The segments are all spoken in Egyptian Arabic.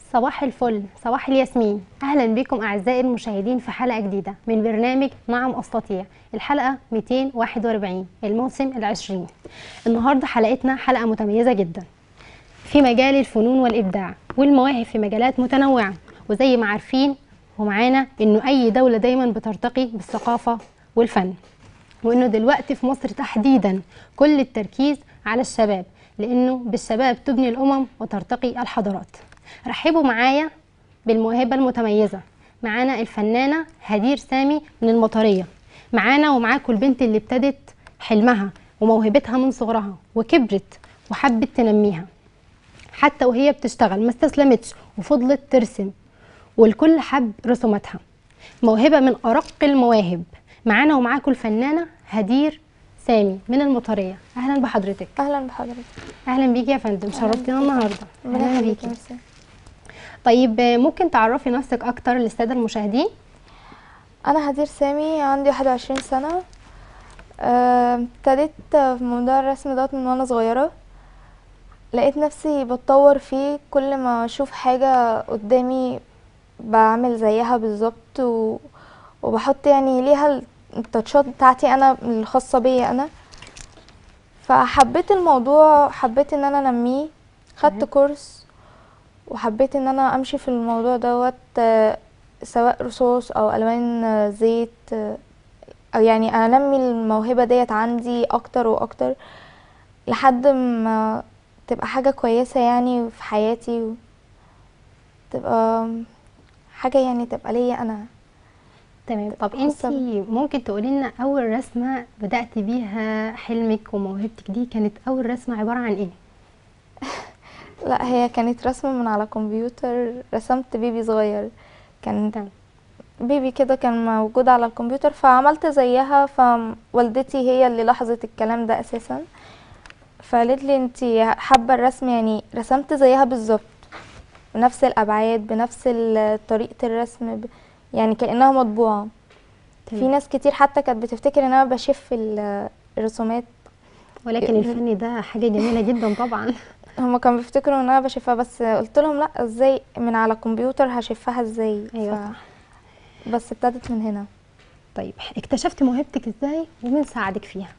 صباح الفل صباح الياسمين اهلا بكم اعزائي المشاهدين في حلقه جديده من برنامج نعم استطيع الحلقه 241 الموسم العشرين النهارده حلقتنا حلقه متميزه جدا في مجال الفنون والابداع والمواهب في مجالات متنوعه وزي ما عارفين ومعانا انه اي دوله دايما بترتقي بالثقافه والفن وانه دلوقتي في مصر تحديدا كل التركيز على الشباب لانه بالشباب تبني الامم وترتقي الحضارات رحبوا معايا بالموهبه المتميزه معانا الفنانه هدير سامي من المطريه معانا ومعاكم البنت اللي ابتدت حلمها وموهبتها من صغرها وكبرت وحبت تنميها حتى وهي بتشتغل ما استسلمتش وفضلت ترسم والكل حب رسوماتها موهبه من ارق المواهب معانا ومعاكم الفنانه هدير سامي من المطريه اهلا بحضرتك اهلا بحضرتك اهلا بيكي يا فندم شرفتينا النهارده ربنا اهلا يخليكي بيكي ميرسي. طيب ممكن تعرفي نفسك اكتر للساده المشاهدين انا هدير سامي عندي 21 سنه آه، ابتديت في موضوع الرسم دوت من وانا صغيره لقيت نفسي بتطور فيه كل ما اشوف حاجه قدامي بعمل زيها بالظبط و... وبحط يعني ليها التاتشات بتاعتي انا الخاصه بيا انا فحبيت الموضوع حبيت ان انا انميه خدت تمام. كورس وحبيت ان انا امشي في الموضوع دوت آه، سواء رصاص او الوان آه، زيت آه، او يعني انمي الموهبه ديت عندي اكتر واكتر لحد ما تبقى حاجه كويسه يعني في حياتي و... تبقى حاجه يعني تبقى ليا انا تمام طب انت خاصة ممكن تقولي لنا اول رسمه بدات بيها حلمك وموهبتك دي كانت اول رسمه عباره عن ايه لا هي كانت رسمه من على كمبيوتر رسمت بيبي صغير كان تمام بيبي كده كان موجود على الكمبيوتر فعملت زيها فوالدتي هي اللي لاحظت الكلام ده اساسا فقالت لي انتي حابه الرسم يعني رسمت زيها بالظبط بنفس الابعاد بنفس ال- طريقه الرسم ب... يعني كانها مطبوعه في تمام. ناس كتير حتى كانت بتفتكر ان انا بشف ال- الرسومات ولكن الفن ده حاجه جميله جدا طبعا هما كانوا بيفتكروا ان انا بشفها بس قلت لهم لا ازاي من على الكمبيوتر هشفها ازاي ايوه ف- صح بس ابتدت من هنا طيب اكتشفتي موهبتك ازاي ومين ساعدك فيها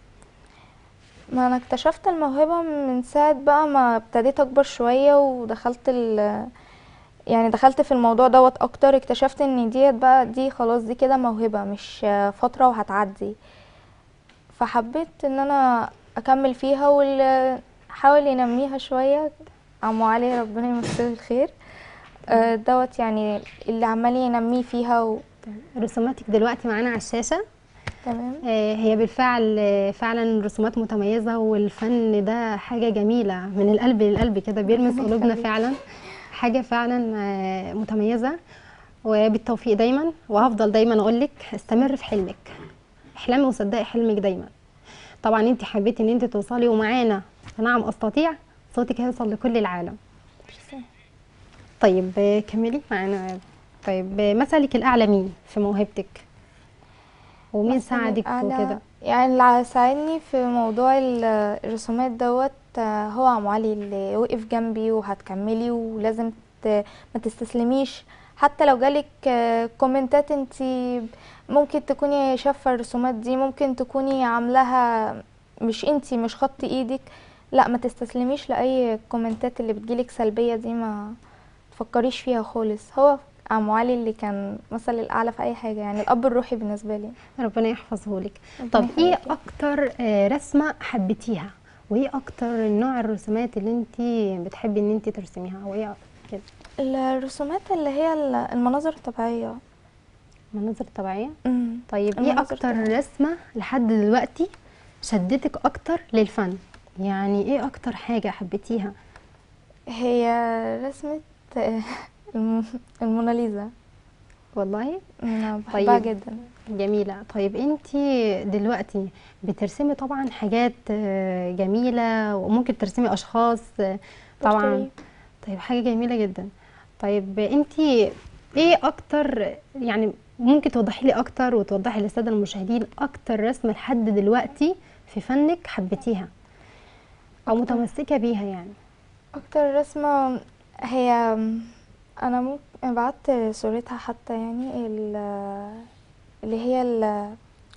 ما انا اكتشفت الموهبة من ساعة بقى ما ابتديت اكبر شوية ودخلت ال يعني دخلت في الموضوع دوت اكتر اكتشفت ان ديت بقى دي خلاص دي كده موهبة مش فترة وهتعدي فحبيت ان انا اكمل فيها واللي حاول ينميها شوية عمو علي ربنا يمسيه الخير آه، دوت يعني اللي عمال ينميه فيها و... تمام. رسوماتك دلوقتي معانا على الشاشه تمام آه، هي بالفعل آه، فعلا رسومات متميزة والفن ده حاجة جميلة من القلب للقلب كده بيلمس ربنا قلوبنا يخليك. فعلا حاجة فعلا آه، متميزة وبالتوفيق دايما وهفضل دايما أقولك استمر في حلمك احلمي وصدقي حلمك دايما طبعا انت حبيتي ان انت توصلي ومعانا نعم استطيع صوتك هيوصل لكل العالم طيب آه، كملي معانا طيب آه، مثلك الأعلى مين في موهبتك ومين مثلي ساعدك الأعلى وكده يعني اللي ساعدني في موضوع ال- الرسومات دوت آه، هو عم علي اللي وقف جنبي وهتكملي ولازم ت- ما تستسلميش حتى لو جالك آه، كومنتات انتي ممكن تكوني شافة الرسومات دي ممكن تكوني عاملاها مش انتي مش خط ايدك لا ما تستسلميش لأي كومنتات اللي بتجيلك سلبية دي ما تفكريش فيها خالص هو عم علي اللي كان مثل الأعلى في أي حاجة يعني الأب الروحي بالنسبة لي ربنا يحفظه لك ربنا طب ايه يخليكي. اكتر آه، رسمه حبيتيها وايه اكتر نوع الرسومات اللي انت بتحبي ان انت ترسميها او ايه كده الرسومات اللي هي ال- المناظر الطبيعية مناظر طبيعيه أمم. طيب ايه المناظر اكتر الطبيعية. رسمه لحد دلوقتي شدتك اكتر للفن يعني ايه اكتر حاجه حبيتيها هي رسمة الم- الموناليزا والله أنا بحبها طيب. جدا جميله طيب انت دلوقتي بترسمي طبعا حاجات آه، جميله وممكن ترسمي اشخاص آه، طبعا بورتريه. طيب حاجة جميلة جدا طيب انتي ايه اكتر يعني ممكن توضحي لي اكتر وتوضحي للسادة المشاهدين اكتر رسمة لحد دلوقتي في فنك حبيتيها او أكتر. متمسكة بيها يعني أكتر رسمة هي انا ممكن بعت صورتها حتى يعني ال- اللي هي ال-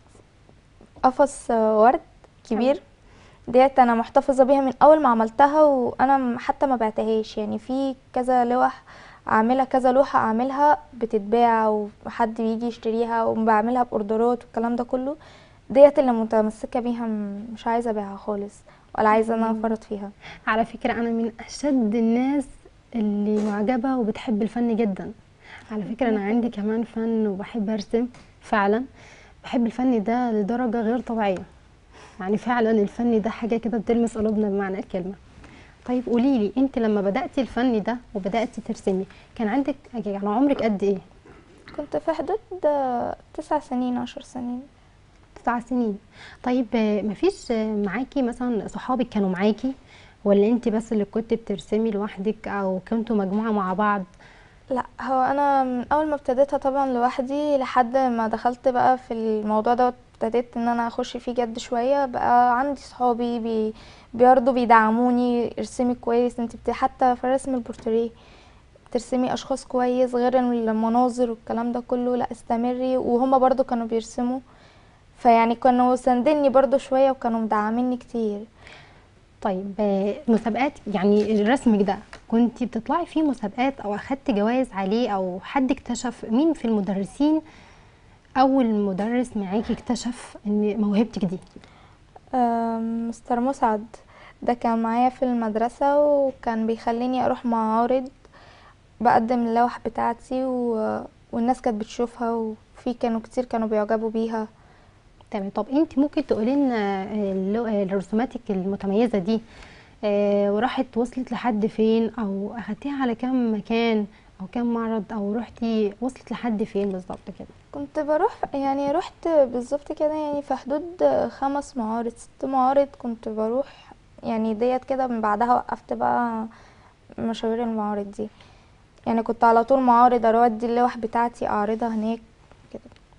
قفص ورد كبير ديت انا محتفظه بيها من اول ما عملتها وانا م- حتى ما بعتهاش يعني في كذا لوح اعملها كذا لوحه اعملها بتتباع وحد بيجي يشتريها وبعملها باوردرات والكلام ده كله ديت اللي متمسكه بيها م- مش عايزه ابيعها خالص ولا عايزه انا افرط فيها على فكرة أنا من أشد الناس اللي معجبة وبتحب الفن جدا على فكرة أنا عندي كمان فن وبحب أرسم فعلا بحب الفن ده لدرجة غير طبيعية يعني فعلا الفن ده حاجة كده بتلمس قلوبنا بمعنى الكلمة طيب قوليلي انت لما بدأتي الفن ده وبدأتي ترسمي كان عندك يعني عمرك قد ايه كنت في حدود آه، تسع سنين عشر سنين تسع سنين طيب آه، مفيش آه، معاكي مثلا صحابك كانوا معاكي ولا انت بس اللي كنت بترسمي لوحدك او كنتوا مجموعة مع بعض لا هو انا من اول ما ابتديتها طبعا لوحدي لحد ما دخلت بقى في الموضوع ده ابتديت ان انا اخش فيه جد شويه بقى عندي صحابي بي برضه بيدعموني ارسمي كويس انت بت... حتى في رسم البورتريه ترسمي اشخاص كويس غير المناظر والكلام ده كله لا استمري وهما برضه كانوا بيرسموا فيعني كانوا ساندني برضه شويه وكانوا مدعميني كتير طيب آه، مسابقات يعني رسمك ده كنت بتطلعي فيه مسابقات او اخدت جوائز عليه او حد اكتشف مين في المدرسين اول مدرس معاكي اكتشف ان موهبتك دي آم، مستر مسعد ده كان معايا في المدرسة وكان بيخليني أروح معارض بقدم اللوح بتاعتي و... والناس كانت بتشوفها وفي كانوا كتير كانوا بيعجبوا بيها تمام طب انت ممكن تقولي لنا آه، اللو- آه، رسوماتك المتميزه دي آه، وراحت وصلت لحد فين او اخدتيها على كام مكان او كام معرض او رحتي وصلت لحد فين بالظبط كده كنت بروح يعني رحت بالظبط كده يعني في حدود خمس معارض ست معارض كنت بروح يعني ديت كده من بعدها وقفت بقى مشاوير المعارض دي يعني كنت على طول معارض اروح ادي اللوح بتاعتي اعرضها هناك كده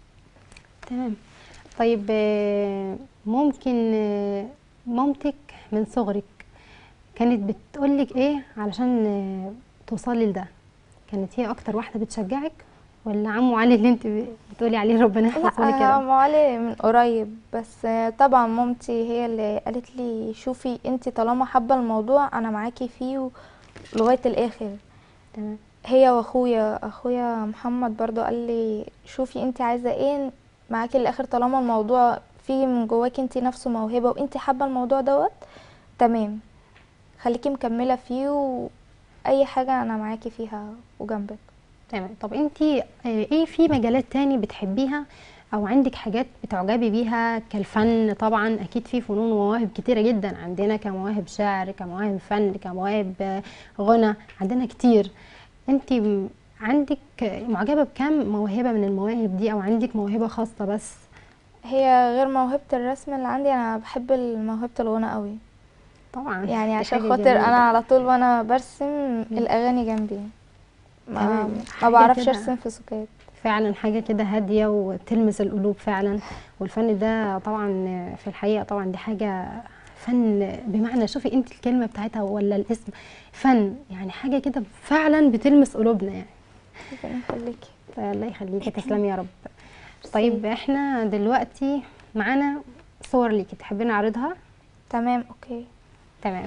تمام طيب آه، ممكن آه، مامتك من صغرك كانت بتقولك ايه علشان آه، توصلي لده كانت هي اكتر واحده بتشجعك ولا عمو علي اللي انت بتقولي عليه ربنا يحفظه لك يا لا رب ام علي من قريب بس طبعا مامتي هي اللي قالت لي شوفي انت طالما حابه الموضوع انا معاكي فيه لغايه الاخر تمام هي واخويا اخويا محمد برضو قال لي شوفي انت عايزه ايه معاكي للاخر طالما الموضوع فيه من جواكي انت نفسه موهبه وانت حابه الموضوع دوت تمام خليكي مكمله فيه واي حاجه انا معاكي فيها وجنبك تمام طب انت ايه في مجالات تاني بتحبيها او عندك حاجات بتعجبي بيها كالفن طبعا اكيد في فنون ومواهب كتيره جدا عندنا كمواهب شعر كمواهب فن كمواهب آه، غنى عندنا كتير انت م- عندك معجبه بكم موهبه من المواهب دي او عندك موهبه خاصه بس هي غير موهبه الرسم اللي عندي انا بحب موهبه الغنى قوي طبعا يعني دي عشان حاجة خاطر جميلة. انا على طول وانا برسم الاغاني جنبي ما, تمام. ما حاجة بعرفش كده. ارسم في سكات فعلا حاجة كده هادية وتلمس القلوب فعلا والفن ده طبعا في الحقيقة طبعا دي حاجة فن بمعنى شوفي انت الكلمة بتاعتها ولا الاسم فن يعني حاجة كده فعلا بتلمس قلوبنا يعني ربنا يخليكي الله يخليكي تسلمي يا رب طيب احنا دلوقتي معانا صور ليكي تحبي نعرضها تمام اوكي تمام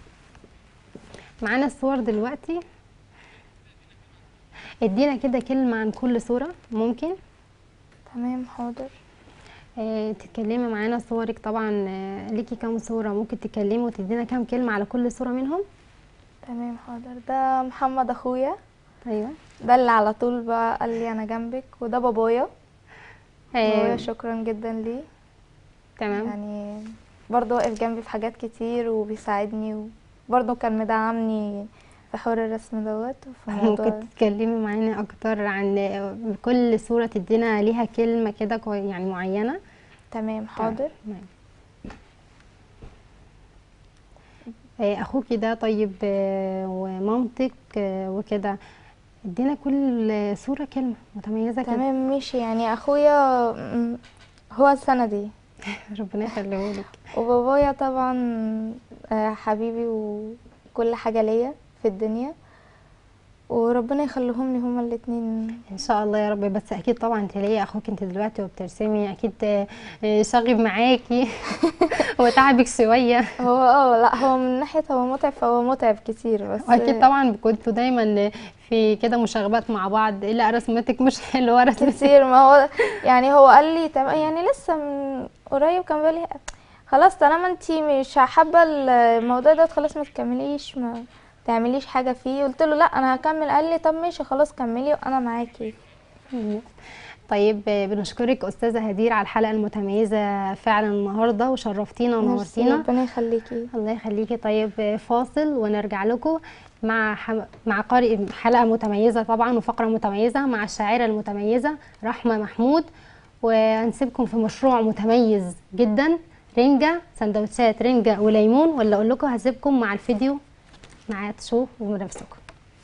معانا الصور دلوقتي ادينا كده كلمة عن كل صورة ممكن تمام حاضر آه، تتكلمي معانا صورك طبعا آه، ليكي كام صورة ممكن تتكلمي وتدينا كام كلمة على كل صورة منهم تمام حاضر ده محمد اخويا ايوه ده اللي على طول بقى قال لي انا جنبك وده بابايا بابايا آه، شكرا جدا ليه تمام يعني برضه واقف جنبي في حاجات كتير وبيساعدني وبرضه كان مدعمني في حوار الرسم دوت وفي الموضوع ممكن تتكلمي معانا اكتر عن آه، كل صورة تدينا ليها كلمة كده كوي- يعني معينة تمام حاضر تمام. آه، اخوكي ده طيب آه، ومامتك آه، وكده ادينا كل صورة كلمة متميزة كده تمام ماشي يعني اخويا م، هو سندي ربنا يخليهولك وبابايا طبعا آه، حبيبي وكل حاجة ليا في الدنيا وربنا يخليهم لي هما الاتنين ان شاء الله يا رب بس اكيد طبعا انت ليا اخوك انت دلوقتي وبترسمي اكيد آه، آه، شاغب معاكي وتعبك شويه هو اه لا هو من ناحية هو متعب فهو متعب كتير بس واكيد طبعا كنتوا دايما في كده مشاغبات مع بعض الا رسمتك مش حلوه رسمتك كتير ما هو يعني هو قال لي تمام يعني لسه من قريب كان بيقول لي خلاص طالما انتي مش حابة الموضوع ده خلاص ما تكمليش ما تعمليش حاجة فيه قلت له لا انا هكمل قال لي طب ماشي خلاص كملي وانا معاكي طيب آه، بنشكرك استاذه هدير على الحلقه المتميزه فعلا النهارده وشرفتينا ميرسي، ونورتينا ربنا يخليكي الله يخليكي طيب آه، فاصل ونرجع لكم مع حم... مع قارئ حلقه متميزه طبعا وفقره متميزه مع الشاعره المتميزه رحمه محمود وهنسيبكم في مشروع متميز جدا رنجة سندوتشات رنجة وليمون ولا اقول لكم هسيبكم مع الفيديو مع تشوفوا بنفسكم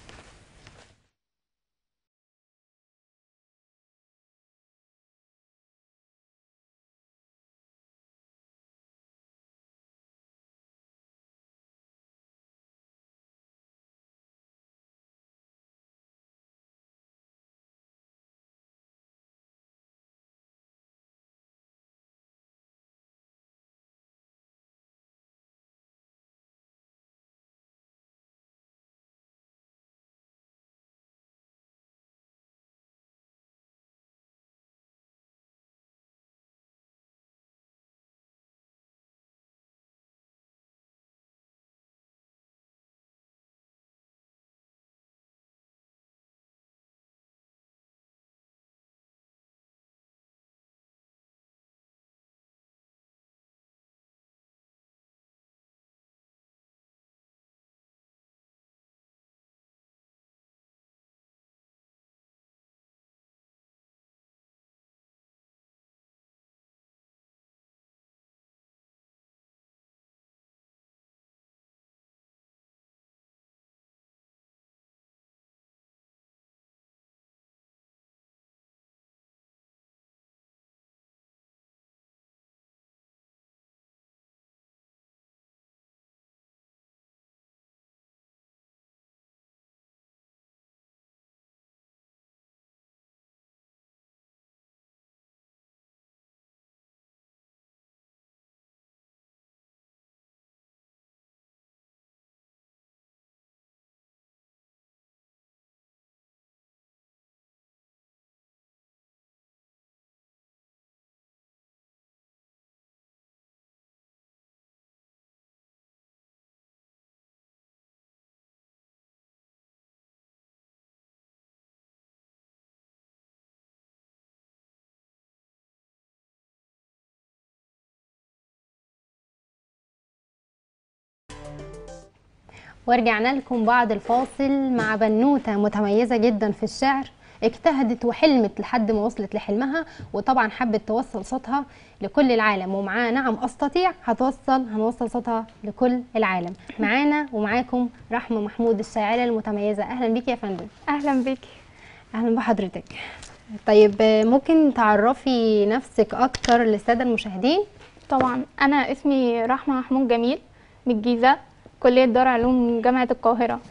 ورجعنا لكم بعد الفاصل مع بنوتة متميزة جدا في الشعر اجتهدت وحلمت لحد ما وصلت لحلمها وطبعا حبت توصل صوتها لكل العالم ومعاها نعم استطيع هتوصل هنوصل صوتها لكل العالم معانا ومعاكم رحمة محمود الشاعرة المتميزة اهلا بيك يا فندم اهلا بيكي اهلا بحضرتك طيب آه، ممكن تعرفي نفسك اكتر للسادة المشاهدين طبعا انا اسمي رحمه محمود جميل من الجيزه كليه دار علوم جامعه القاهره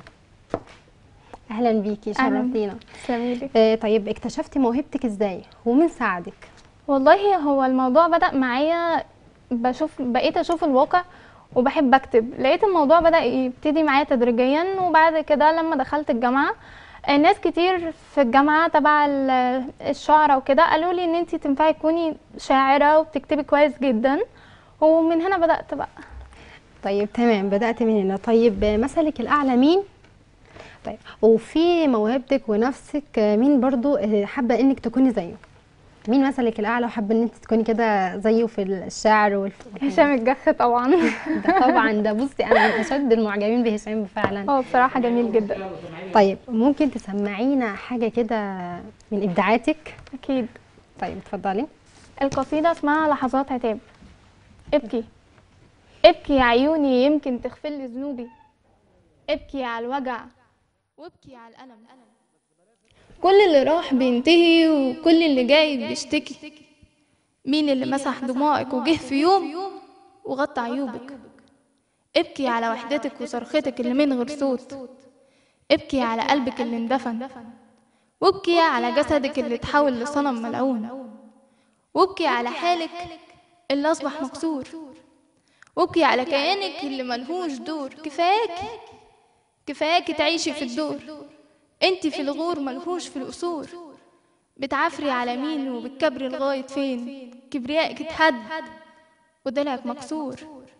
اهلا بيكي أهلاً. شرفتينا تسلميلي آه، طيب اكتشفتي موهبتك ازاي ومين ساعدك والله هو الموضوع بدأ معايا بشوف بقيت اشوف الواقع وبحب اكتب لقيت الموضوع بدأ يبتدي معايا تدريجيا وبعد كده لما دخلت الجامعة آه، ناس كتير في الجامعة تبع ال- الشعراء وكده قالوا لي ان انت تنفعي تكوني شاعرة وبتكتبي كويس جدا ومن هنا بدأت بقى طيب تمام بدأت من هنا طيب آه، مثلك الأعلى مين؟ طيب وفي موهبتك ونفسك آه، مين برضو آه، حابة إنك تكوني زيه؟ مين مثلك الأعلى وحابة إن أنت تكوني كده زيه في الشعر والف... هشام الجح طبعا ده طبعا ده بصي أنا من أشد المعجبين بهشام فعلا هو بصراحة جميل جدا طيب ممكن تسمعينا حاجة كده من إبداعاتك؟ اكيد طيب اتفضلي القصيدة اسمها لحظات عتاب ابكي ابكي يا عيوني يمكن تغفر لي ذنوبي ابكي على الوجع وابكي على الألم كل اللي راح بينتهي وكل اللي جاي بيشتكي مين اللي مسح دموعك وجه في يوم وغطى عيوبك ابكي على وحدتك وصرختك اللي من غير صوت ابكي على قلبك اللي اندفن وابكي على جسدك اللي اتحول لصنم ملعون وابكي على حالك اللي أصبح مكسور وابكي على كيانك اللي ملهوش دور كفاياكي كفاياكي تعيشي في الدور انت في الغور ملهوش في القصور بتعفري على مين وبتكبري لغاية فين كبريائك اتهد ودلعك مكسور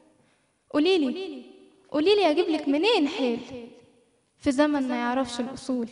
قوليلي قوليلي اجيب لك منين حيل في زمن ما يعرفش الاصول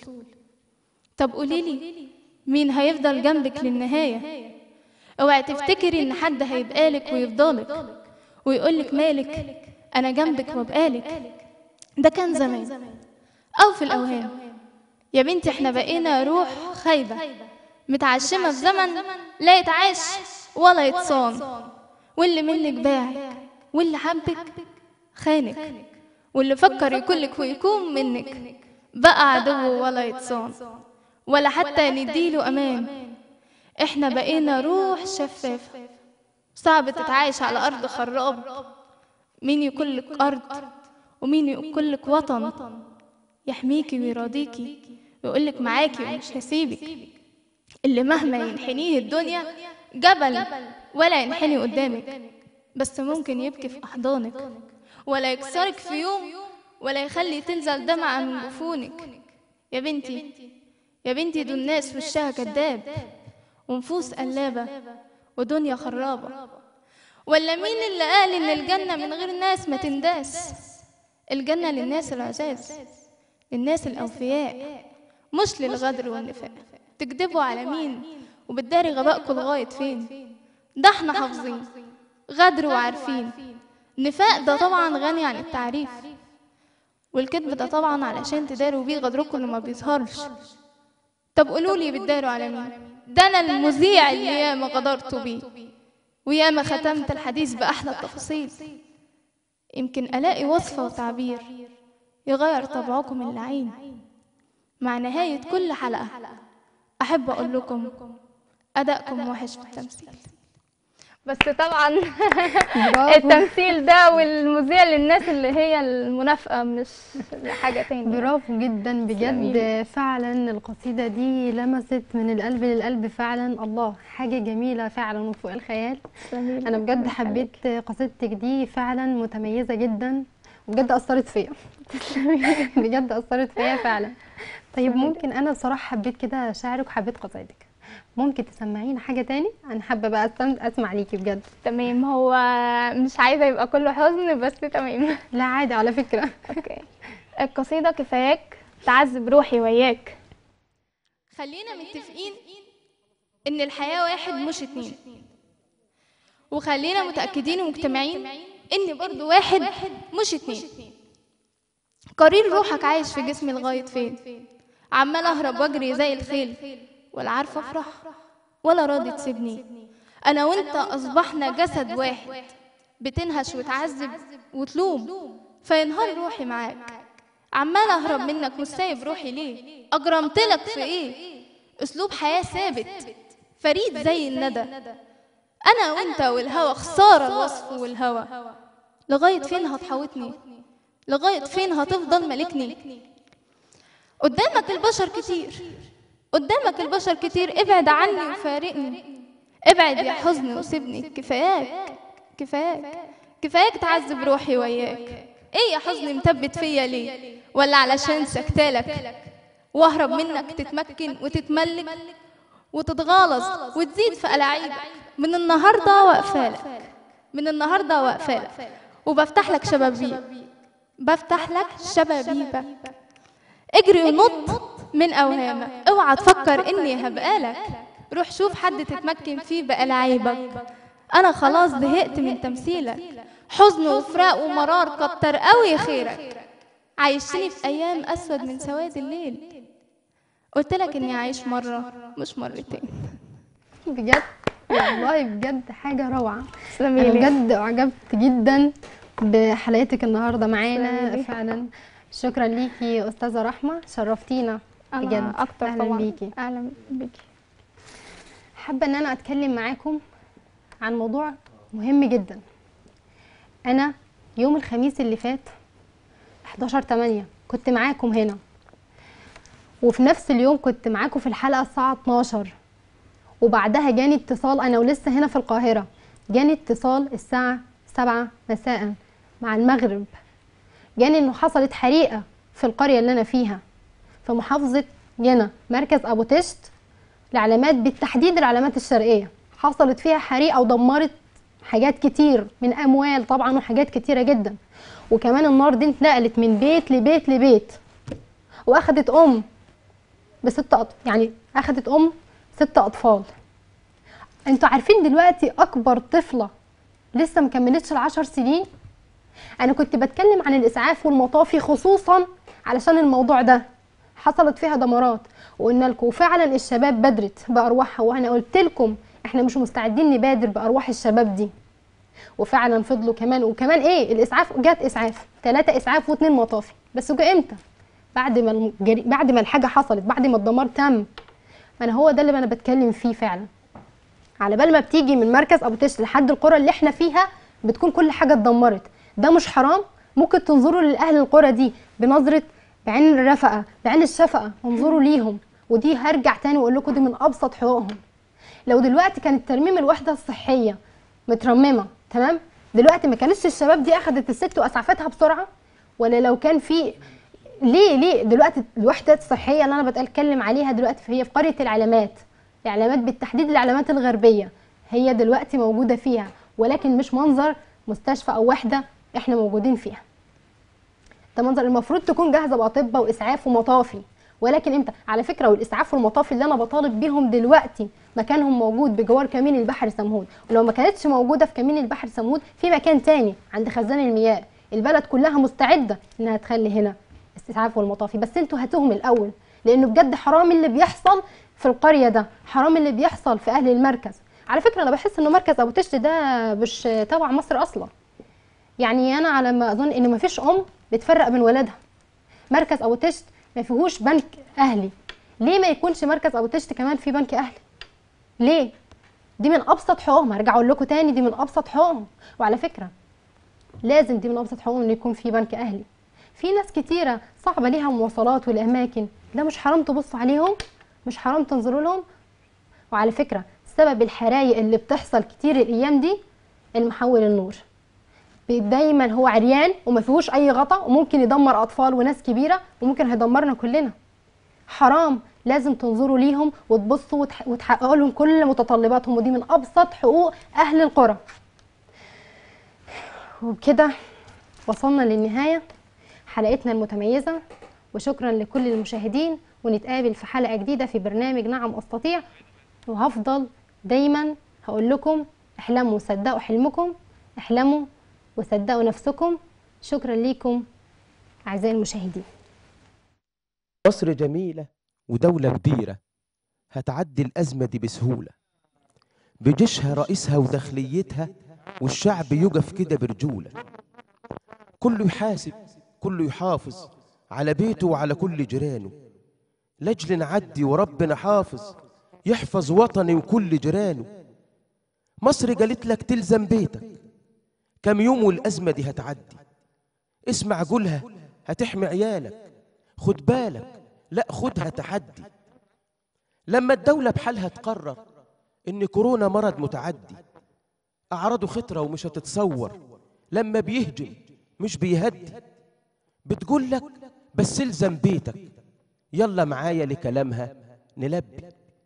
طب قوليلي مين هيفضل جنبك للنهاية اوعي تفتكري ان حد هيبقالك ويفضلك ويقولك مالك انا جنبك وابقالك ده كان زمان او في الاوهام يا بنتي احنا بقينا روح خايبة متعشمة في زمن لا يتعاش ولا يتصان واللي منك باعك واللي حبك خانك واللي فكر يكلك ويكون منك بقى عدو ولا يتصان ولا حتى نديله امان احنا بقينا روح شفافة صعب تتعايش على ارض خراب مين يكلك ارض ومين يكلك وطن يحميكي ويراضيكي ويقولك معاكي ومش هسيبك اللي مهما ينحنيه الدنيا جبل ولا ينحني قدامك بس ممكن يبكي في أحضانك ولا يكسرك في يوم ولا يخلي تنزل دمعة من جفونك يا بنتي يا بنتي دول ناس وشها كداب ونفوس قلابة ودنيا خرابة ولا مين اللي قال إن الجنة من غير ناس ما تنداس الجنة للناس العزاز للناس الأوفياء مش للغدر والنفاق تكذبوا على مين وبتداري غبائكوا لغاية فين ده احنا حافظين غدر وعارفين نفاق ده طبعا غني عن التعريف والكذب ده طبعا علشان تداروا بيه غدركم اللي ما بيظهرش طب قولوا لي بتداروا على مين ده انا المذيع اللي ياما غدرت بيه وياما ختمت الحديث باحلى التفاصيل يمكن الاقي وصفه وتعبير يغير طبعكم اللعين مع نهايه كل حلقه احب اقول لكم ادائكم وحش في التمثيل بس طبعا برافو التمثيل ده والمذيع للناس اللي هي المنافقه مش حاجه تاني برافو جدا بجد تسلميلي. فعلا القصيدة دي لمست من القلب للقلب فعلا الله حاجة جميلة فعلا وفوق الخيال تسلميلي. أنا بجد ربنا حبيت قصيدتك دي فعلا متميزة جدا وبجد أثرت فيا بجد أثرت فيا فعلا طيب تسلمي. ممكن أنا بصراحة حبيت كده شعرك وحبيت قصيدتك ممكن تسمعينا حاجة تاني أنا حابة بقى أستم- أسمع ليكي بجد تمام هو مش عايزه يبقى كله حزن بس تمام لا عادي على فكرة اوكي القصيده كفاياك تعذب روحي وياك خلينا متفقين ان الحياه واحد مش اتنين وخلينا متاكدين ومجتمعين ان برضو واحد مش اتنين قرير روحك عايش في جسمي لغايه فين عمال اهرب واجري زي الخيل ولا عارفه افرح ولا راضي تسيبني انا وانت اصبحنا جسد واحد بتنهش وتعذب وتلوم فينهار روحي معاك عمال اهرب منك مش سايب روحي ليه اجرمتلك في ايه اسلوب حياه ثابت فريد زي الندى انا وانت والهوى خساره الوصف والهوى لغايه فين هتحوطني لغايه فين هتفضل ملكني قدامك البشر كتير قدامك البشر كتير ابعد عني وفارقني ابعد يا حزن وسيبني كفاياك كفاياك كفاياك تعذب روحي وياك ايه يا حزن مثبت فيا ليه ولا علشان سكتالك واهرب منك تتمكن وتتملك وتتغالظ وتزيد في ألاعيبك من النهارده واقفالك من النهارده واقفالك وبفتح لك شبابيك بفتح لك شبابيبك اجري ونط من اوهامك اوعى تفكر اني هبقالك روح شوف حد تتمكن فيه بألاعيبك انا خلاص زهقت من تمثيلك حزن وفراق ومرار كتر قوي خيرك عايشتني في ايام اسود من سواد الليل قلت لك اني عايش مره مش مرتين بجد والله بجد حاجة روعة أنا تسلمي بجد أعجبت جدا بحلقتك النهاردة معانا تسلمي. فعلا شكرا ليكي يا أستاذة رحمة شرفتينا بجد انا اكتر أهلا طبعا بيكي اهلا بيكي حابة إن أنا أتكلم معاكم عن موضوع مهم جدا أنا يوم الخميس اللي فات 11 8 كنت معاكم هنا وفي نفس اليوم كنت معاكم في الحلقه الساعه 12 وبعدها جاني اتصال انا ولسه هنا في القاهره جاني اتصال الساعه 7 مساء مع المغرب جاني انه حصلت حريقه في القريه اللي انا فيها في محافظه جنة مركز ابو تشت العلامات بالتحديد العلامات الشرقيه حصلت فيها حريقه ودمرت حاجات كتير من اموال طبعا وحاجات كتيره جدا وكمان النار دي اتنقلت من بيت لبيت لبيت واخدت ام بست أط... يعني اخدت ام ست اطفال انتوا عارفين دلوقتي اكبر طفله لسه مكملتش العشر سنين انا كنت بتكلم عن الاسعاف والمطافي خصوصا علشان الموضوع ده حصلت فيها دمارات وقلنا لكم وفعلا الشباب بدرت بارواحها وانا قلت لكم احنا مش مستعدين نبادر بارواح الشباب دي وفعلا فضلوا كمان وكمان ايه الاسعاف جت اسعاف ثلاثة اسعاف واثنين مطافي بس جه امتى بعد ما الجري... بعد ما الحاجه حصلت بعد ما الدمار تم انا هو ده اللي انا بتكلم فيه فعلا على بال ما بتيجي من مركز ابو تش لحد القرى اللي احنا فيها بتكون كل حاجه اتدمرت ده مش حرام ممكن تنظروا لاهل القرى دي بنظره بعين الرفقه بعين الشفقه انظروا ليهم ودي هرجع تاني واقول لكم دي من ابسط حقوقهم لو دلوقتي كانت ترميم الوحده الصحيه مترممه تمام دلوقتي ما كانتش الشباب دي اخذت الست واسعفتها بسرعه ولا لو كان في ليه ليه دلوقتي الوحده الصحيه اللي انا بتكلم عليها دلوقتي هي في قريه العلامات العلامات بالتحديد العلامات الغربيه هي دلوقتي موجوده فيها ولكن مش منظر مستشفى او وحده احنا موجودين فيها ده منظر المفروض تكون جاهزه باطباء واسعاف ومطافي ولكن امتى على فكره والاسعاف والمطافي اللي انا بطالب بيهم دلوقتي مكانهم موجود بجوار كمين البحر سمهود ولو ما كانتش موجوده في كمين البحر سمهود في مكان تاني عند خزان المياه البلد كلها مستعده انها تخلي هنا الاسعاف والمطافي بس انتوا هاتوهم الاول لانه بجد حرام اللي بيحصل في القريه ده حرام اللي بيحصل في اهل المركز على فكره انا بحس انه مركز ابو تشت ده مش تبع مصر اصلا يعني انا على ما اظن ان ما فيش ام بتفرق بين ولادها مركز ابو تشت ما فيهوش بنك اهلي ليه ما يكونش مركز ابو تشت كمان في بنك اهلي ليه دي من ابسط حقوقهم هرجع اقول لكم تاني دي من ابسط حقوقهم وعلى فكره لازم دي من ابسط حقوقهم ان يكون في بنك اهلي في ناس كتيره صعبه ليها مواصلات والاماكن ده مش حرام تبصوا عليهم مش حرام تنظروا لهم وعلى فكره سبب الحرايق اللي بتحصل كتير الايام دي المحول النور دايما هو عريان وما فيهوش اي غطا وممكن يدمر اطفال وناس كبيره وممكن هيدمرنا كلنا حرام لازم تنظروا ليهم وتبصوا وتح- وتحققوا لهم كل متطلباتهم ودي من ابسط حقوق اهل القرى وبكده وصلنا للنهايه حلقتنا المتميزه وشكرا لكل المشاهدين ونتقابل في حلقه جديده في برنامج نعم استطيع وهفضل دايما هقول لكم احلموا وصدقوا حلمكم احلموا وصدقوا نفسكم شكرا ليكم اعزائي المشاهدين مصر جميلة ودولة كبيرة هتعدي الأزمة دي بسهولة بجيشها رئيسها وداخليتها والشعب يقف كده برجولة كله يحاسب كله يحافظ على بيته وعلى كل جيرانه لجل نعدي وربنا حافظ يحفظ وطني وكل جيرانه مصر قالت لك تلزم بيتك كم يوم والأزمة دي هتعدي اسمع قولها هتحمي عيالك خد بالك لا خدها تحدي لما الدولة بحالها تقرر إن كورونا مرض متعدي أعراضه خطرة ومش هتتصور لما بيهجم مش بيهدي بتقول لك بس الزم بيتك يلا معايا لكلامها نلبي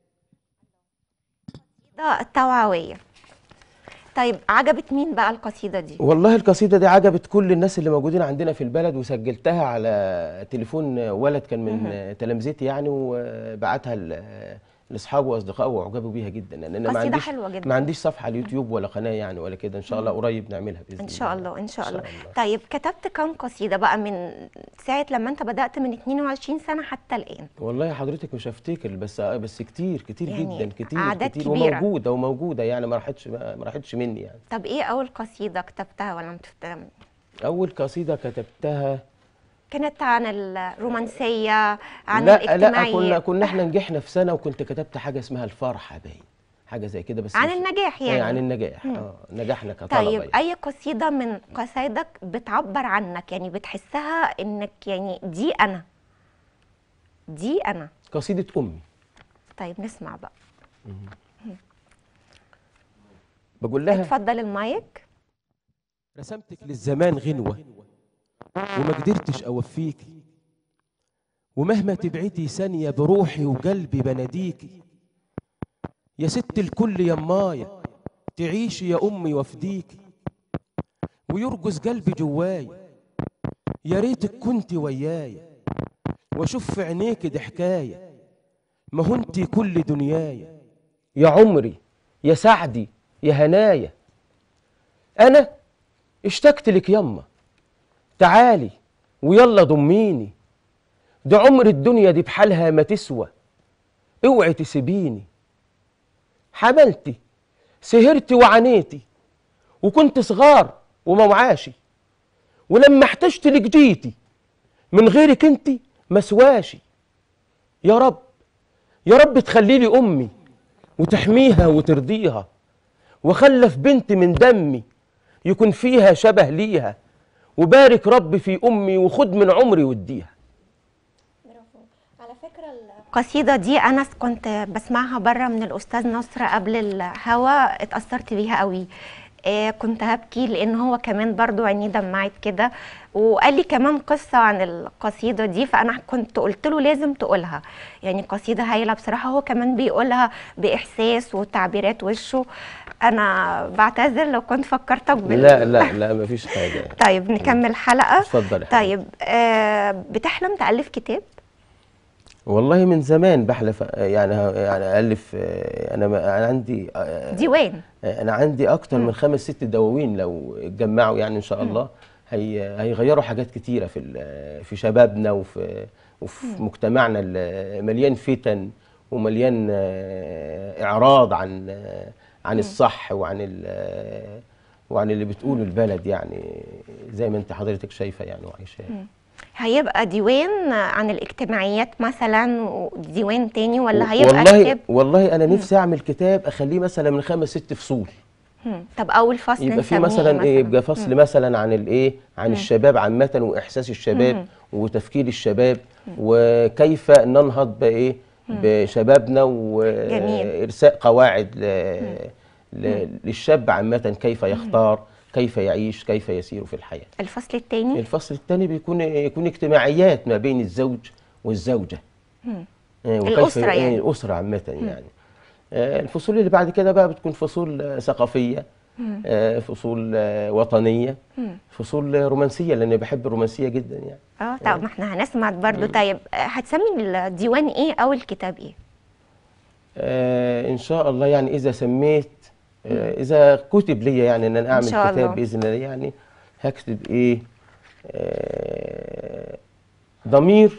ده التوعوية طيب عجبت مين بقى القصيدة دي؟ والله القصيدة دي عجبت كل الناس اللي موجودين عندنا في البلد وسجلتها على تليفون ولد كان من تلامذتي يعني وبعتها ل- لاصحابه واصدقائه واعجبوا بيها جدا لان انا ما قصيدة عنديش حلوة جدا. ما عنديش صفحه على اليوتيوب ولا قناه يعني ولا كده ان شاء الله قريب نعملها باذن إن شاء الله إن شاء إن الله شاء الله. طيب كتبت كام قصيدة بقى من ساعة لما أنت بدأت من 22 سنة حتى الآن؟ والله حضرتك مش هفتكر بس بس كتير كتير يعني جدا كتير أعداد كتير كبيرة. وموجوده وموجوده يعني ما راحتش ما راحتش مني يعني طب إيه أول قصيدة كتبتها ولا متفتكر اول قصيده كتبتها كانت عن الرومانسية عن لا لا الاجتماعية كنا كنا احنا نجحنا في سنه وكنت كتبت حاجه اسمها الفرحه باين حاجه زي كده بس عن مش- النجاح آه، يعني عن النجاح اه نجحنا كطلبه طيب يعني. أي قصيدة من قصايدك بتعبر عنك يعني بتحسها إنك يعني دي أنا دي انا قصيدة أمي طيب نسمع بقى بقول لها اتفضل المايك رسمتك للزمان غنوة وما قدرتش أوفيكي ومهما تبعدي ثانية بروحي وقلبي بناديكي يا ست الكل يا مايا تعيشي يا أمي وافديكي ويرقص قلبي جوايا يا ريتك كنت ويايا واشوف في عينيك دي حكايه ما هو انت كل دنيايا يا عمري يا سعدي يا هنايا انا اشتقت لك يما تعالي ويلا ضميني ده عمر الدنيا دي بحالها ما تسوى اوعي تسيبيني حملتي سهرتي وعانيتي وكنت صغار وما وعاشي ولما احتجت لك جيتي من غيرك انت مسواشي يا رب يا رب تخلي لي امي وتحميها وترضيها وخلف بنت من دمي يكون فيها شبه ليها وبارك رب في امي وخد من عمري واديها على فكرة القصيدة دي أنا كنت بسمعها بره من الأستاذ نصر قبل الهوا اتأثرت بيها قوي آه كنت هبكي لأن هو كمان برضو عينيه دمعت كده وقال لي كمان قصة عن القصيدة دي فأنا كنت قلت له لازم تقولها يعني قصيدة هايلة بصراحة هو كمان بيقولها بإحساس وتعبيرات وشه أنا بعتذر لو كنت فكرتك بال لا لا لا مفيش حاجه طيب نكمل حلقة اتفضل يا حبيبي. طيب آه بتحلم تألف كتاب؟ والله من زمان بحلف يعني يعني الف آه، انا ما- انا عندي آه، ديوان انا عندي اكتر من خمس ست دواوين لو اتجمعوا يعني ان شاء الله هي هيغيروا حاجات كتيره في ال- في شبابنا وفي وفي مجتمعنا اللي مليان فتن ومليان آه، اعراض عن آه، عن الصح وعن ال- وعن اللي بتقوله البلد يعني زي ما انت حضرتك شايفه يعني وعايشاه هيبقى ديوان عن الاجتماعيات مثلا وديوان تاني ولا هيبقى والله كتاب والله انا نفسي اعمل كتاب اخليه مثلا من خمس ست فصول مم. طب اول فصل يبقى في نسميه مثلا ايه يبقى فصل مثلا عن الايه عن الشباب عامه واحساس الشباب وتفكير الشباب وكيف ننهض بايه بشبابنا جميل. وارساء قواعد ل- ل- للشاب عامه كيف يختار كيف يعيش كيف يسير في الحياه الفصل التاني الفصل الثاني بيكون يكون اجتماعيات ما بين الزوج والزوجه آه، وكيف الأسرة آه، يعني. الأسرة عامة يعني آه، الفصول اللي بعد كده بقى بتكون فصول آه، ثقافية آه، فصول آه، وطنية فصول آه، رومانسية لأن بحب الرومانسية جدا يعني اه طب ما احنا هنسمع برضو طيب آه، هتسمي الديوان ايه او الكتاب ايه آه، إن شاء الله يعني إذا سميت آه، إذا كتب لي يعني إن أنا أعمل شاء كتاب الله. بإذن الله يعني هكتب إيه آه، ضمير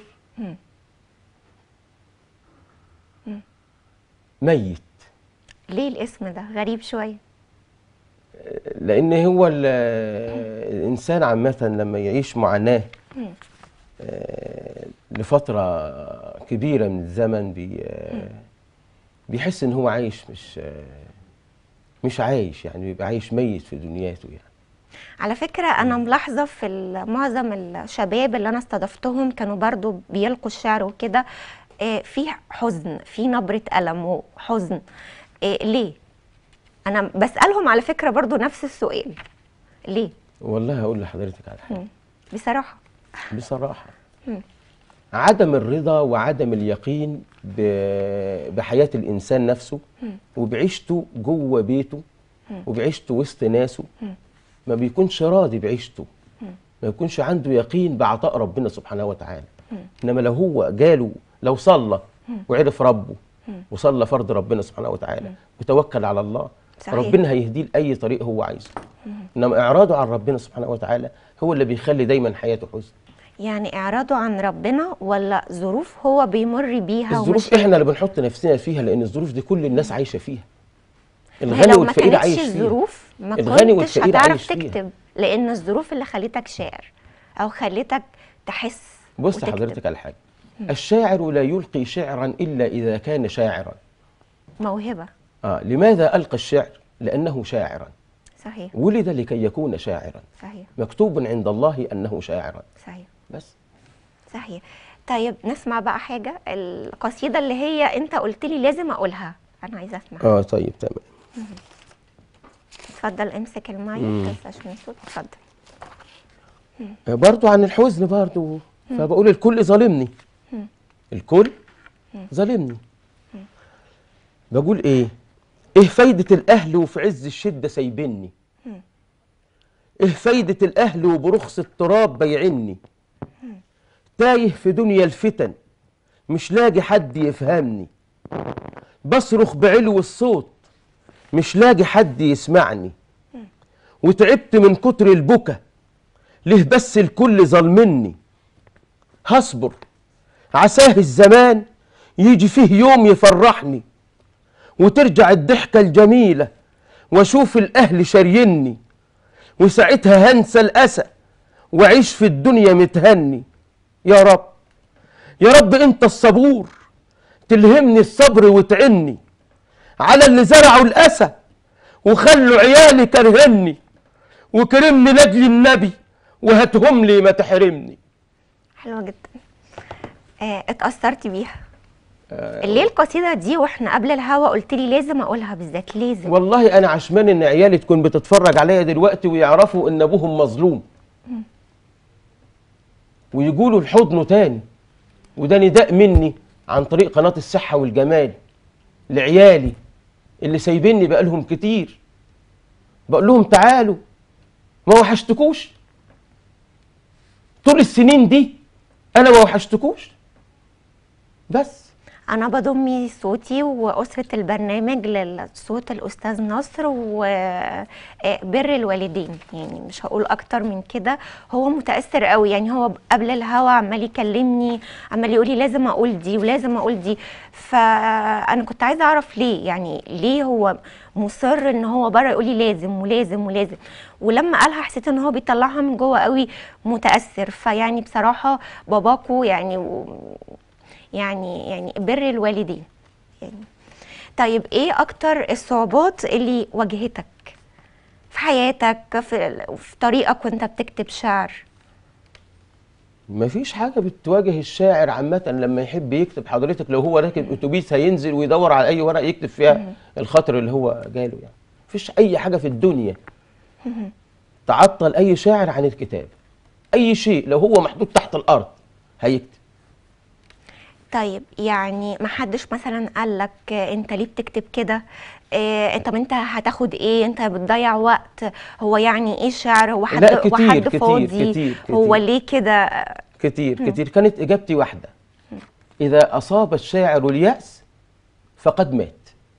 ميت ليه الاسم ده غريب شويه لان هو ال- الانسان عامه لما يعيش معاناه آه، لفتره كبيره من الزمن بي بيحس ان هو عايش مش آه، مش عايش يعني بيبقى عايش ميت في دنياته يعني على فكرة أنا ملاحظة في ال- معظم الشباب اللي أنا استضفتهم كانوا برضو بيلقوا الشعر وكده آه، في حزن في نبرة ألم وحزن آه، ليه؟ أنا بسألهم على فكرة برضو نفس السؤال ليه؟ والله هقول لحضرتك على حاجه بصراحة بصراحه عدم الرضا وعدم اليقين ب- بحياه الانسان نفسه وبعيشته جوه بيته وبعيشته وسط ناسه ما بيكونش راضي بعيشته ما يكونش عنده يقين بعطاء ربنا سبحانه وتعالى انما لو هو جاله لو صلى وعرف ربه وصلى فرض ربنا سبحانه وتعالى وتوكل على الله صحيح. ربنا هيهديه لاي طريق هو عايزه انما اعراضه عن ربنا سبحانه وتعالى هو اللي بيخلي دايما حياته حزن يعني إعراضه عن ربنا ولا ظروف هو بيمر بيها الظروف ومش احنا اللي بنحط نفسنا فيها لان الظروف دي كل الناس عايشه فيها ما هي الغني لو ما والفقير كانتش عايش فيها الظروف ما الغني كنتش والفقير هتعرف عايش فيها. تكتب لأن الظروف اللي خلتك شاعر أو خلتك تحس بص وتكتب. حضرتك على حاجه الشاعر لا يلقي شعرا الا اذا كان شاعرا موهبة آه لماذا القى الشعر لانه شاعرا صحيح ولد لكي يكون شاعرا صحيح مكتوب عند الله انه شاعرا صحيح بس صحيح طيب نسمع بقى حاجه القصيده اللي هي انت قلت لي لازم اقولها انا عايزه اسمع اه طيب تمام اتفضل امسك المايك مم. بس عشان الصوت اتفضل برضو عن الحزن برضو فبقول الكل ظالمني الكل ظالمني بقول ايه ايه فايدة الاهل وفي عز الشدة سايبني ايه فايدة الاهل وبرخص التراب بيعني تايه في دنيا الفتن مش لاقي حد يفهمني بصرخ بعلو الصوت مش لاقي حد يسمعني وتعبت من كتر البكا ليه بس الكل ظلمني هصبر عساه الزمان يجي فيه يوم يفرحني وترجع الضحكة الجميلة واشوف الاهل شاريني وساعتها هنسى الاسى واعيش في الدنيا متهني يا رب يا رب انت الصبور تلهمني الصبر وتعني على اللي زرعوا الاسى وخلوا عيالي كرهني وكرمني لاجل النبي وهاتهم لي ما تحرمني حلوه جدا آه اتاثرت بيها ليه القصيده دي واحنا قبل الهوا قلت لي لازم اقولها بالذات لازم والله انا عشمان ان عيالي تكون بتتفرج عليا دلوقتي ويعرفوا ان ابوهم مظلوم ويقولوا لحضنه تاني وده نداء مني عن طريق قناة الصحة والجمال لعيالي اللي سايبيني بقالهم كتير بقول لهم تعالوا ما وحشتكوش طول السنين دي انا ما وحشتكوش بس انا بضم صوتي واسره البرنامج لصوت الاستاذ نصر وبر الوالدين يعني مش هقول اكتر من كده هو متاثر قوي يعني هو قبل الهوا عمال يكلمني عمال يقول لي لازم اقول دي ولازم اقول دي فانا كنت عايزه اعرف ليه يعني ليه هو مصر ان هو بره يقول لي لازم ولازم ولازم ولما قالها حسيت ان هو بيطلعها من جوه قوي متاثر فيعني بصراحه باباكو يعني و يعني يعني بر الوالدين يعني طيب ايه اكتر الصعوبات اللي واجهتك في حياتك في, في طريقك وانت بتكتب شعر مفيش حاجة بتواجه الشاعر عامة لما يحب يكتب حضرتك لو هو راكب اتوبيس هينزل ويدور على اي ورقة يكتب فيها الخاطر اللي هو جاله يعني مفيش اي حاجة في الدنيا تعطل اي شاعر عن الكتاب اي شيء لو هو محطوط تحت الارض هيكتب طيب يعني ما حدش مثلا قال لك انت ليه بتكتب كده إيه انت انت هتاخد ايه انت بتضيع وقت هو يعني ايه شعر هو حد لا، كتير، هو حد كتير، فاضي كتير، هو كتير. ليه كده كتير كتير كانت اجابتي واحدة اذا اصاب الشاعر اليأس فقد مات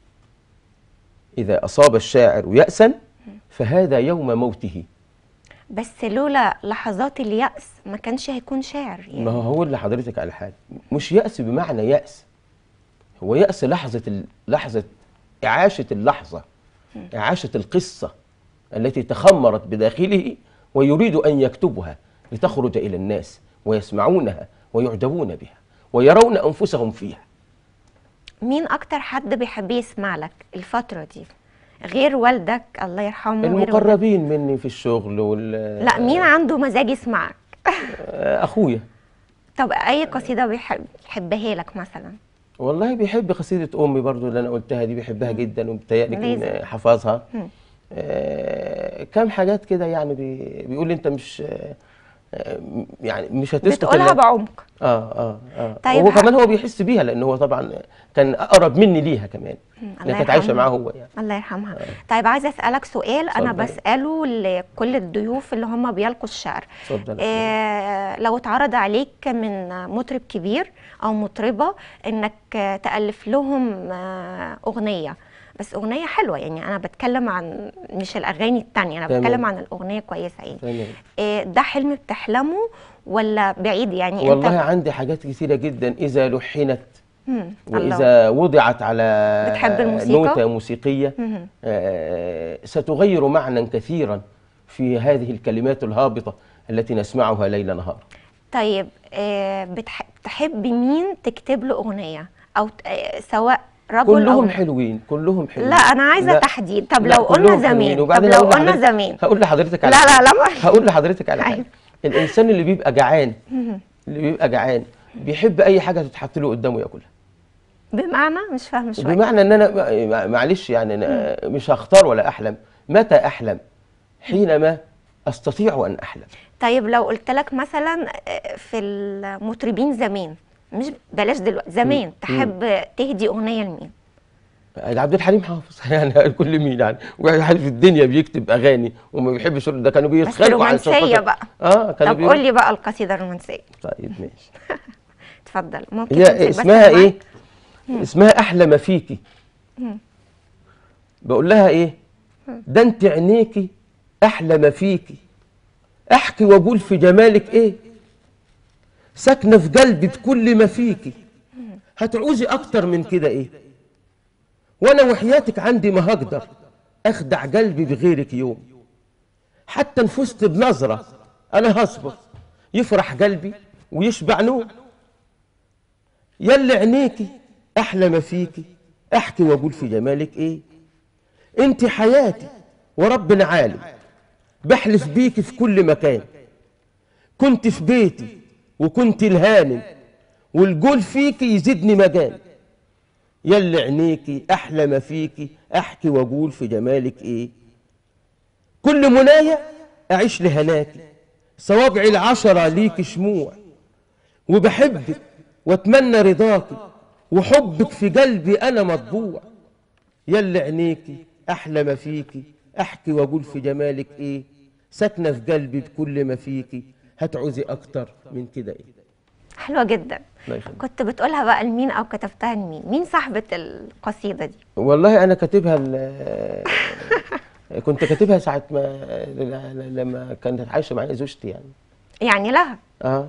اذا اصاب الشاعر يأسا فهذا يوم موته بس لولا لحظات اليأس ما كانش هيكون شعر يعني ما هو هو اللي حضرتك على حاجة مش يأس بمعنى يأس هو يأس لحظة ال- لحظة إعاشة اللحظة إعاشة القصة التي تخمرت بداخله ويريد أن يكتبها لتخرج إلى الناس ويسمعونها ويعجبون بها ويرون أنفسهم فيها مين اكتر حد بيحب يسمع لك الفترة دي غير والدك الله يرحمه غير والدك. المقربين مني في الشغل وال لا مين عنده مزاج يسمعك آه، أخويا طب اي قصيدة بيحب يحبها لك مثلا والله بيحب قصيدة أمي برضو اللي أنا قلتها دي بيحبها جدا وبتهيألي لازم. كان حفظها مم. آه كم حاجات كده يعني بي بيقول لي أنت مش آه آه، يعني مش هتسكت بتقولها إلا- بعمق اه اه اه طيب وهو ه- كمان هو بيحس بيها لأن هو طبعا كان أقرب مني ليها كمان الله اللي كانت عايشة يرحمه. معاه هو يعني الله يرحمها طيب عايزه اسالك سؤال انا اتفضلي. بساله لكل الضيوف اللي هم بيلقوا الشعر اتفضل آه لو اتعرض عليك من مطرب كبير او مطربه انك آه، تالف لهم آه اغنيه بس اغنيه حلوه يعني انا بتكلم عن مش الاغاني التانية انا تمام. بتكلم عن الاغنيه كويسه يعني تمام آه ده حلم بتحلمه ولا بعيد يعني والله انت عندي حاجات كثيرة جدا إذا لحنت مم. الله وإذا وضعت على بتحب الموسيقى؟ نوتة موسيقية مهم. آه، ستغير معنى كثيرا في هذه الكلمات الهابطة التي نسمعها ليل نهار طيب آه، بتح- بتحب مين تكتب له اغنيه او ت- آه، سواء رجل او كلهم امرأة؟ حلوين كلهم حلوين لا انا عايزه لا، تحديد طب لا، لو قلنا كلهم حلوين. زمان طب وبعدين لو هقول قلنا لحضرتك- زمان هقول لحضرتك على لا حاجة. لا لا ما- هقول لحضرتك على أيوة. حاجة الإنسان اللي بيبقى جعان اللي بيبقى جعان بيحب اي حاجه تتحط له قدامه ياكلها بمعنى مش فاهمه شويه بمعنى ان انا مع- معلش يعني أنا مش هختار ولا احلم متى احلم حينما استطيع ان احلم طيب لو قلت لك مثلا آه، في المطربين زمان مش بلاش دلوقتي زمان تحب تهدي اغنيه لمين عبد الحليم حافظ يعني كل مين يعني واحد في الدنيا بيكتب اغاني وما بيحبش يقول- ده كانوا بس بيتخانقوا عن رومانسيه صوتها. بقى اه كانوا طب بيقولوا- قول لي بقى القصيده الرومانسيه طيب ماشي اتفضل ممكن تمسك هي بس اسمها المايك؟ ايه اسمها احلى ما فيكي بقول لها ايه ده انت عينيكي احلى ما فيكي احكي واقول في جمالك ايه ساكنه في قلبي بكل ما فيكي هتعوزي اكتر من كده ايه وانا وحياتك عندي ما هقدر اخدع قلبي بغيرك يوم حتى ان فزت بنظره انا هصبر يفرح قلبي ويشبع نور يلي عينيكي احلى ما فيكي احكي واقول في جمالك ايه انت حياتي وربنا عالم بحلف بيكي في كل مكان كنت في بيتي وكنت الهانم والجول فيكي يزيدني مجال يلي عينيكي احلى ما فيكي احكي واقول في جمالك ايه كل منايا اعيش لهناكي صوابعي العشرة ليكي شموع وبحبك واتمنى رضاكي وحبك في قلبي انا مطبوع يلي عينيكي احلى ما فيكي احكي واقول في جمالك ايه ساكنه في قلبي بكل ما فيكي هتعوزي اكتر من كده ايه حلوه جدا الله يخليك. كنت بتقولها بقى لمين او كتبتها لمين مين صاحبه القصيده دي والله انا كاتبها ال- كنت كاتبها ساعه ما ل- ل- لما كانت عايشه معايا زوجتي يعني يعني لها اه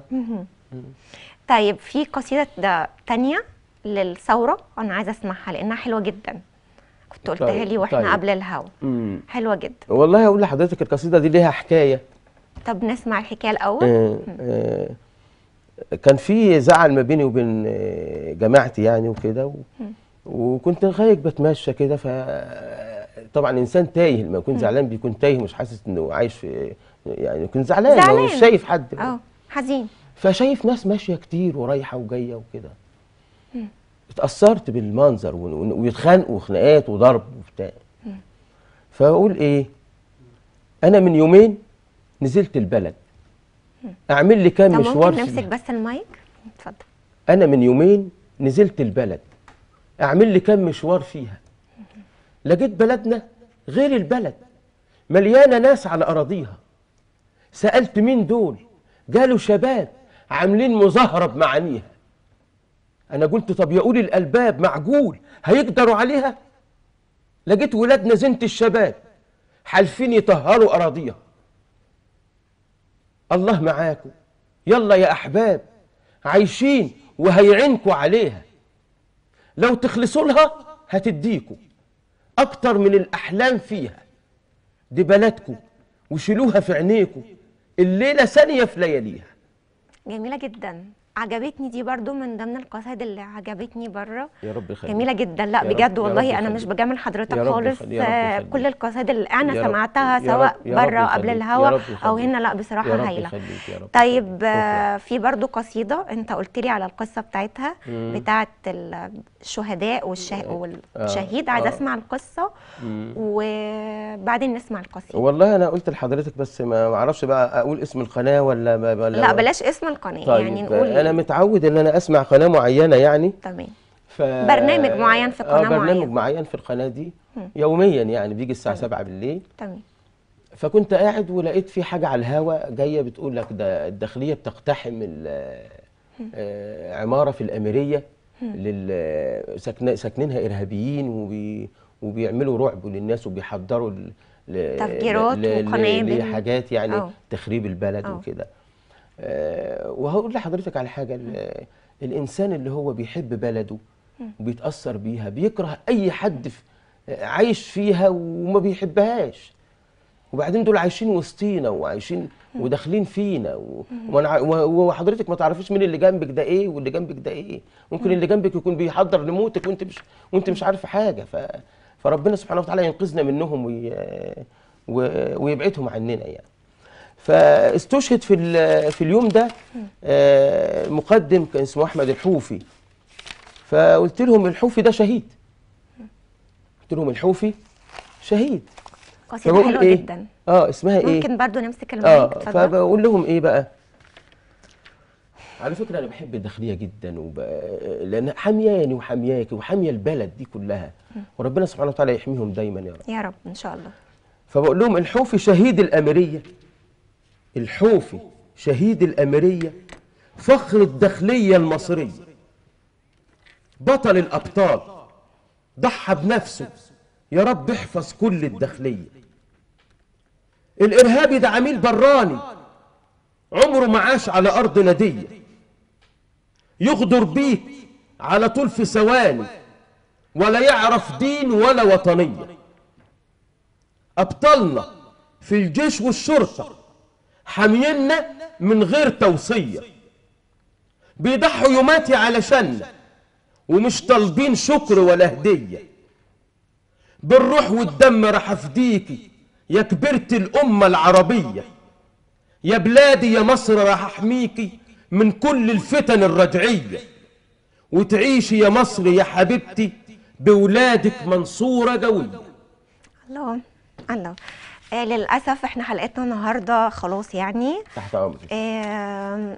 طيب في قصيده ده تانية للثوره انا عايزه اسمعها لانها حلوه جدا كنت قلتها طيب، لي واحنا طيب. قبل الهوا امم حلوه جدا والله اقول لحضرتك القصيده دي ليها حكايه طب نسمع الحكايه الاول آه، آه، كان في زعل ما بيني وبين آه، جماعتي يعني وكده و- وكنت خارج بتمشى كده ف طبعا انسان تايه لما يكون زعلان بيكون تايه مش حاسس انه عايش في يعني يكون زعلان هو مش زعلان. شايف حد اه حزين فشايف ناس ماشيه كتير ورايحه وجايه وكده اتأثرت بالمنظر ون- ون- ويتخانقوا خناقات وضرب وبتاع فاقول ايه انا من يومين نزلت البلد اعمل لي كام طب مشوار ممكن في- نمسك بس المايك اتفضل انا من يومين نزلت البلد اعمل لي كام مشوار فيها لقيت بلدنا غير البلد مليانه ناس على اراضيها سالت مين دول قالوا شباب عاملين مظاهره بمعانيها انا قلت طب يا اولي الالباب معقول هيقدروا عليها لقيت ولادنا زينة الشباب حالفين يطهروا اراضيها الله معاكم يلا يا احباب عايشين وهيعينكوا عليها لو تخلصوا لها هتديكوا اكتر من الاحلام فيها دي بلدكم وشيلوها في عينيكوا الليله ثانيه في لياليها جميله جدا عجبتني دي برضو من ضمن القصائد اللي عجبتني بره يا رب يخليك جميله جدا لا يا رب- بجد يا والله رب انا مش يخليك. بجامل حضرتك يا رب خالص يخليك، يا رب آه، يخليك. كل القصائد اللي انا يا رب- سمعتها يا سواء رب- يا رب بره قبل يخليك، الهوا يا رب او يخليك. هنا لا بصراحه يا رب هايله يخليك، يا رب طيب يخليك. آه، في برضو قصيده انت قلت لي على القصه بتاعتها بتاعت الشهداء والشه... والشهيد عايزه آه. اسمع القصه وبعدين نسمع القصيده والله انا قلت لحضرتك بس ما ما اعرفش بقى اقول اسم القناه ولا ما- ولا لا بلاش اسم القناه طيب يعني نقول انا متعود ان انا اسمع قناه معينه يعني تمام ف... برنامج معين في قناة آه برنامج معين. معين في القناه دي يوميا يعني بيجي الساعه 7 بالليل تمام فكنت قاعد ولقيت في حاجه على الهوا جايه بتقول لك ده الداخليه بتقتحم ال- آه، عماره في الاميريه لل ساكن- ساكنينها ارهابيين وبي وبيعملوا رعب للناس وبيحضروا ل- ل- تفجيرات ل- ل- وقنابل. لحاجات يعني آه. تخريب البلد آه. وكده آه، وهقول لحضرتك على حاجه ال- الانسان اللي هو بيحب بلده وبيتاثر بيها بيكره اي حد في عايش فيها وما بيحبهاش وبعدين دول عايشين وسطينا وعايشين وداخلين فينا و- وأنا ع- و- وحضرتك ما تعرفيش مين اللي جنبك ده ايه واللي جنبك ده ايه ممكن اللي جنبك يكون بيحضر لموتك وانت مش وانت مش عارفه حاجه ف فربنا سبحانه وتعالى ينقذنا منهم وي... و... ويبعدهم عننا يعني فاستشهد في ال- في اليوم ده آه، مقدم كان اسمه احمد الحوفي فقلت لهم الحوفي ده شهيد قلت لهم الحوفي شهيد قصيده فبقول حلوه ايه جدا اه اسمها ايه ممكن برضو نمسك المايك اه اتفضل فبقول لهم ايه بقى على فكره انا بحب الداخليه جدا وب... لان حامياني وحامياكي وحاميه البلد دي كلها وربنا سبحانه وتعالى يحميهم دايما يا رب يا رب ان شاء الله فبقول لهم الحوفي شهيد الاميريه الحوفي شهيد الاميريه فخر الداخليه المصريه بطل الابطال ضحى بنفسه يا رب احفظ كل الداخليه الارهابي ده عميل براني عمره ما عاش على ارض نديه يغدر بيك على طول في ثواني ولا يعرف دين ولا وطنيه أبطالنا في الجيش والشرطة حامينا من غير توصية بيضحوا يوماتي علشاننا ومش طالبين شكر ولا هدية بالروح والدم راح افديكي يا كبرت الأمة العربية يا بلادي يا مصر راح احميكي من كل الفتن الرجعية وتعيشي يا مصر يا حبيبتي بولادك منصورة قوية الله الله آه للاسف احنا حلقتنا النهارده خلاص يعني تحت أمرك آم،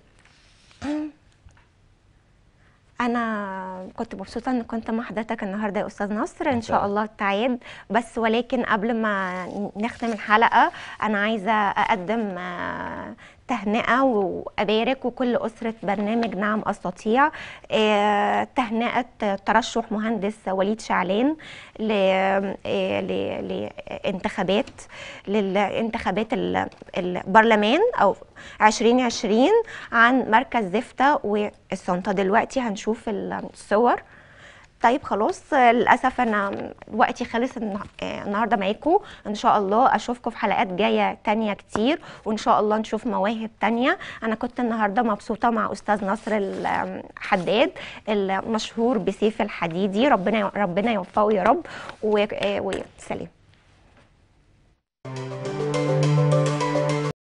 انا كنت مبسوطه ان كنت مع حضرتك النهارده يا استاذ نصر ان شاء شاء الله تعاد بس ولكن قبل ما نختم الحلقه انا عايزه اقدم آه، تهنئه وابارك وكل اسره برنامج نعم استطيع آه، تهنئه ترشح مهندس وليد شعلان ل- آه، ل- لانتخابات للانتخابات ال- البرلمان او 2020 عن مركز زفتة والسلطة دلوقتي هنشوف الصور طيب خلاص آه، للاسف انا وقتي خلص النه- آه، النهارده معاكم ان شاء الله اشوفكم في حلقات جايه تانية كتير وان شاء الله نشوف مواهب تانية انا كنت النهارده مبسوطه مع استاذ نصر الحداد المشهور بسيف الحديدي ربنا ربنا يوفقه يا رب و- آه، وسلام